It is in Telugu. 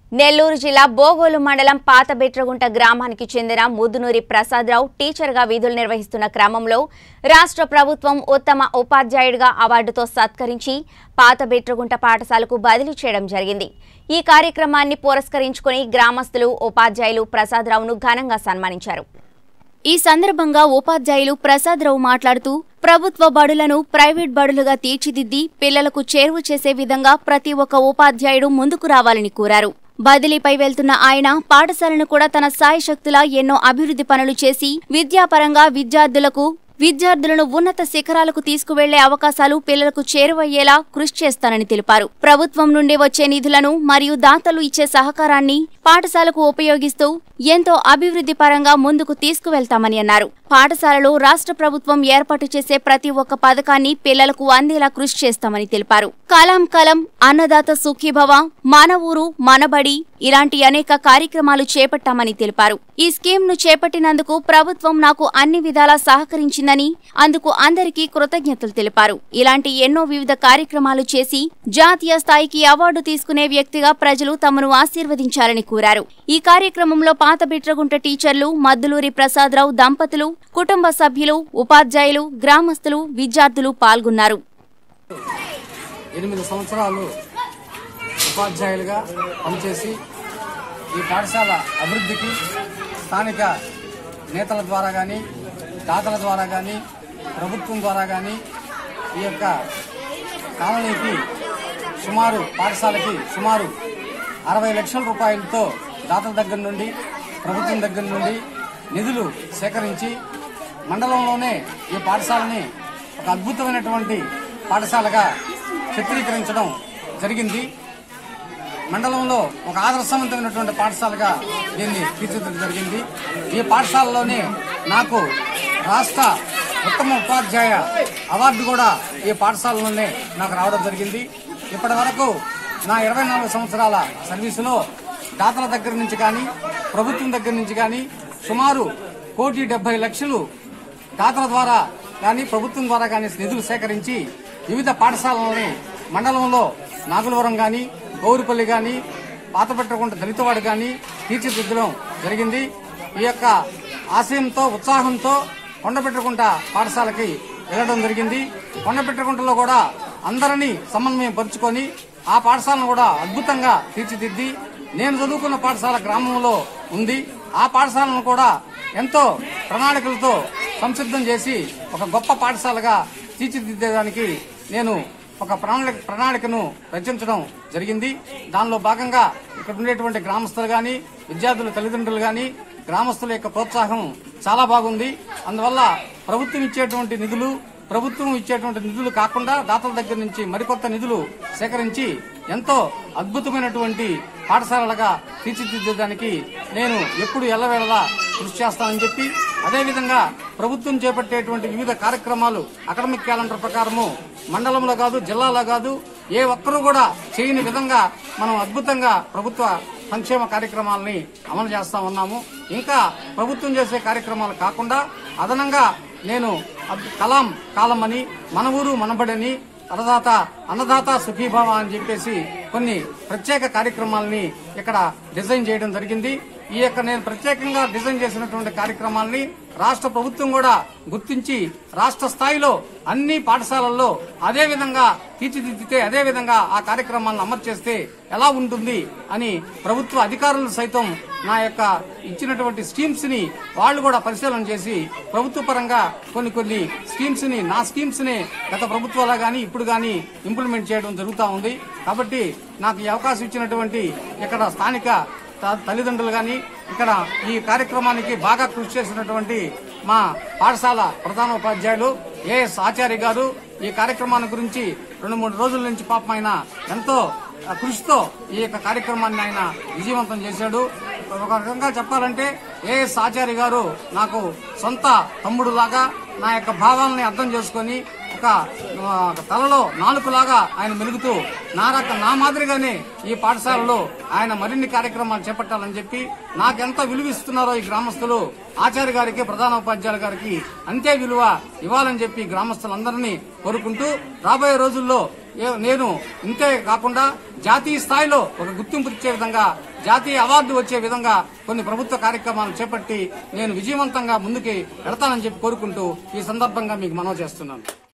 నెల్లూరు జిల్లా బోగోలు మండలం పాత బెట్రగుంట గ్రామానికి చెందిన ముదునూరి ప్రసాదరావు టీచర్గా విధులు నిర్వహిస్తున్న క్రమంలో రాష్ట్ర ప్రభుత్వం ఉత్తమ ఉపాధ్యాయుడిగా అవార్డుతో సత్కరించి పాత బెట్రగుంట పాఠశాలకు బదిలీ చేయడం జరిగింది ఈ కార్యక్రమాన్ని పురస్కరించుకుని గ్రామస్తులు ఉపాధ్యాయులు ప్రసాదరావును ఘనంగా సన్మానించారు ఈ సందర్భంగా ఉపాధ్యాయులు ప్రసాదరావు మాట్లాడుతూ ప్రభుత్వ బడులను ప్రైవేట్ బడులుగా తీర్చిదిద్ది పిల్లలకు చేరువ చేసే విధంగా ప్రతి ఒక్క ఉపాధ్యాయుడు ముందుకు రావాలని కోరారు బదిలీపై వెళ్తున్న ఆయన పాఠశాలను కూడా తన సాయశక్తులా ఎన్నో అభివృద్ధి పనులు చేసి విద్యాపరంగా విద్యార్థులకు విద్యార్థులను ఉన్నత శిఖరాలకు తీసుకువెళ్లే అవకాశాలు పిల్లలకు చేరువయ్యేలా కృషి చేస్తానని తెలిపారు ప్రభుత్వం నుండి వచ్చే నిధులను మరియు దాతలు ఇచ్చే సహకారాన్ని పాఠశాలకు ఉపయోగిస్తూ ఎంతో అభివృద్ధి పరంగా ముందుకు తీసుకువెళ్తామని అన్నారు పాఠశాలలో రాష్ట్ర ప్రభుత్వం ఏర్పాటు చేసే ప్రతి ఒక్క పథకాన్ని పిల్లలకు అందేలా కృషి చేస్తామని తెలిపారు కలాం కలం అన్నదాత సుఖీభవ మన ఊరు మనబడి ఇలాంటి అనేక కార్యక్రమాలు చేపట్టామని తెలిపారు ఈ స్కీమ్ ను చేపట్టినందుకు ప్రభుత్వం నాకు అన్ని విధాలా సహకరించిందని అందుకు అందరికీ కృతజ్ఞతలు తెలిపారు ఇలాంటి ఎన్నో వివిధ కార్యక్రమాలు చేసి జాతీయ స్థాయికి అవార్డు తీసుకునే వ్యక్తిగా ప్రజలు తమను ఆశీర్వదించాలని కోరారు ఈ కార్యక్రమంలో పాత బిట్రగుంట టీచర్లు మద్దులూరి ప్రసాదరావు దంపతులు కుటుంబ సభ్యులు ఉపాధ్యాయులు గ్రామస్తులు విద్యార్థులు పాల్గొన్నారు ఎనిమిది సంవత్సరాలు ఉపాధ్యాయులుగా పనిచేసి ఈ పాఠశాల అభివృద్ధికి స్థానిక నేతల ద్వారా కానీ దాతల ద్వారా కానీ ప్రభుత్వం ద్వారా కానీ ఈ యొక్క కాలనీకి సుమారు పాఠశాలకి సుమారు అరవై లక్షల రూపాయలతో దాతల దగ్గర నుండి ప్రభుత్వం దగ్గర నుండి నిధులు సేకరించి మండలంలోనే ఈ పాఠశాలని ఒక అద్భుతమైనటువంటి పాఠశాలగా చిత్రీకరించడం జరిగింది మండలంలో ఒక ఆదర్శవంతమైనటువంటి పాఠశాలగా దీన్ని తీర్చిదిద్దడం జరిగింది ఈ పాఠశాలలోనే నాకు రాష్ట్ర ఉత్తమ ఉపాధ్యాయ అవార్డు కూడా ఈ పాఠశాలలోనే నాకు రావడం జరిగింది ఇప్పటి వరకు నా ఇరవై నాలుగు సంవత్సరాల సర్వీసులో దాతల దగ్గర నుంచి కానీ ప్రభుత్వం దగ్గర నుంచి కానీ సుమారు కోటి డెబ్బై లక్షలు దాతల ద్వారా కానీ ప్రభుత్వం ద్వారా కానీ నిధులు సేకరించి వివిధ పాఠశాలలని మండలంలో నాగులవరం కానీ గౌరిపల్లి కానీ పాతపెట్టకుంట దళితవాడు కానీ తీర్చిదిద్దడం జరిగింది ఈ యొక్క ఆశయంతో ఉత్సాహంతో కొండపెట్టకుంట పాఠశాలకి వెళ్ళడం జరిగింది కొండపెట్టకుంటలో కూడా అందరినీ సమన్వయం పరుచుకొని ఆ పాఠశాలను కూడా అద్భుతంగా తీర్చిదిద్ది నేను చదువుకున్న పాఠశాల గ్రామంలో ఉంది ఆ పాఠశాలను కూడా ఎంతో ప్రణాళికలతో సంసిద్ధం చేసి ఒక గొప్ప పాఠశాలగా తీర్చిదిద్దేదానికి నేను ఒక ప్రణాళిక ప్రణాళికను రచించడం జరిగింది దానిలో భాగంగా ఇక్కడ ఉండేటువంటి గ్రామస్తులు గాని విద్యార్థుల తల్లిదండ్రులు గాని గ్రామస్తుల యొక్క ప్రోత్సాహం చాలా బాగుంది అందువల్ల ప్రభుత్వం ఇచ్చేటువంటి నిధులు ప్రభుత్వం ఇచ్చేటువంటి నిధులు కాకుండా దాతల దగ్గర నుంచి మరికొత్త నిధులు సేకరించి ఎంతో అద్భుతమైనటువంటి పాఠశాలలుగా తీర్చిదిద్దడానికి నేను ఎప్పుడు ఎల్లవేళలా కృషి చేస్తానని చెప్పి అదేవిధంగా ప్రభుత్వం చేపట్టేటువంటి వివిధ కార్యక్రమాలు అకాడమిక్ క్యాలెండర్ ప్రకారము మండలంలో కాదు జిల్లాలో కాదు ఏ ఒక్కరూ కూడా చేయని విధంగా మనం అద్భుతంగా ప్రభుత్వ సంక్షేమ కార్యక్రమాలని అమలు చేస్తా ఉన్నాము ఇంకా ప్రభుత్వం చేసే కార్యక్రమాలు కాకుండా అదనంగా నేను అబ్- కలాం కాలం అని మన ఊరు మనబడని అన్నదాత అన్నదాత సుఖీభావ అని చెప్పేసి కొన్ని ప్రత్యేక కార్యక్రమాలని ఇక్కడ డిజైన్ చేయడం జరిగింది ఈ యొక్క నేను ప్రత్యేకంగా డిజైన్ చేసినటువంటి కార్యక్రమాల్ని రాష్ట్ర ప్రభుత్వం కూడా గుర్తించి రాష్ట్ర స్థాయిలో అన్ని పాఠశాలల్లో అదే విధంగా తీర్చిదిద్దితే అదే విధంగా ఆ కార్యక్రమాలను అమలు చేస్తే ఎలా ఉంటుంది అని ప్రభుత్వ అధికారులు సైతం నా యొక్క ఇచ్చినటువంటి స్కీమ్స్ ని వాళ్ళు కూడా పరిశీలన చేసి ప్రభుత్వ పరంగా కొన్ని కొన్ని స్కీమ్స్ ని నా స్కీమ్స్ ని గత ప్రభుత్వాల గాని ఇప్పుడు గాని ఇంప్లిమెంట్ చేయడం జరుగుతా ఉంది కాబట్టి నాకు ఈ అవకాశం ఇచ్చినటువంటి ఇక్కడ స్థానిక త- తల్లిదండ్రులు గాని ఇక్కడ ఈ కార్యక్రమానికి బాగా కృషి చేసినటువంటి మా పాఠశాల ప్రధాన ఉపాధ్యాయులు ఏఎస్ ఆచార్య గారు ఈ కార్యక్రమాన్ని గురించి రెండు మూడు రోజుల నుంచి పాపం ఆయన ఎంతో ఆ, కృషితో ఈ యొక్క కార్యక్రమాన్ని ఆయన విజయవంతం చేశాడు ఒక రకంగా చెప్పాలంటే ఏఎస్ ఆచార్య గారు నాకు సొంత తమ్ముడు లాగా నా యొక్క భావాలని అర్థం చేసుకొని ఒక ఆ, తలలో నాలుకలాగా ఆయన మెలుగుతూ నా రక నా మాదిరిగానే ఈ పాఠశాలలో ఆయన మరిన్ని కార్యక్రమాలు చేపట్టాలని చెప్పి నాకెంత విలువ ఇస్తున్నారో ఈ గ్రామస్తులు ఆచార్య గారికి ప్రధాన ఉపాధ్యాయుల గారికి అంతే విలువ ఇవ్వాలని చెప్పి గ్రామస్తులందరినీ కోరుకుంటూ రాబోయే రోజుల్లో ఏ- నేను ఇంతే కాకుండా జాతీయ స్థాయిలో ఒక గుర్తింపు ఇచ్చే విధంగా జాతీయ అవార్డు వచ్చే విధంగా కొన్ని ప్రభుత్వ కార్యక్రమాలు చేపట్టి నేను విజయవంతంగా ముందుకి వెళతానని చెప్పి కోరుకుంటూ ఈ సందర్భంగా మీకు మనవి చేస్తున్నాను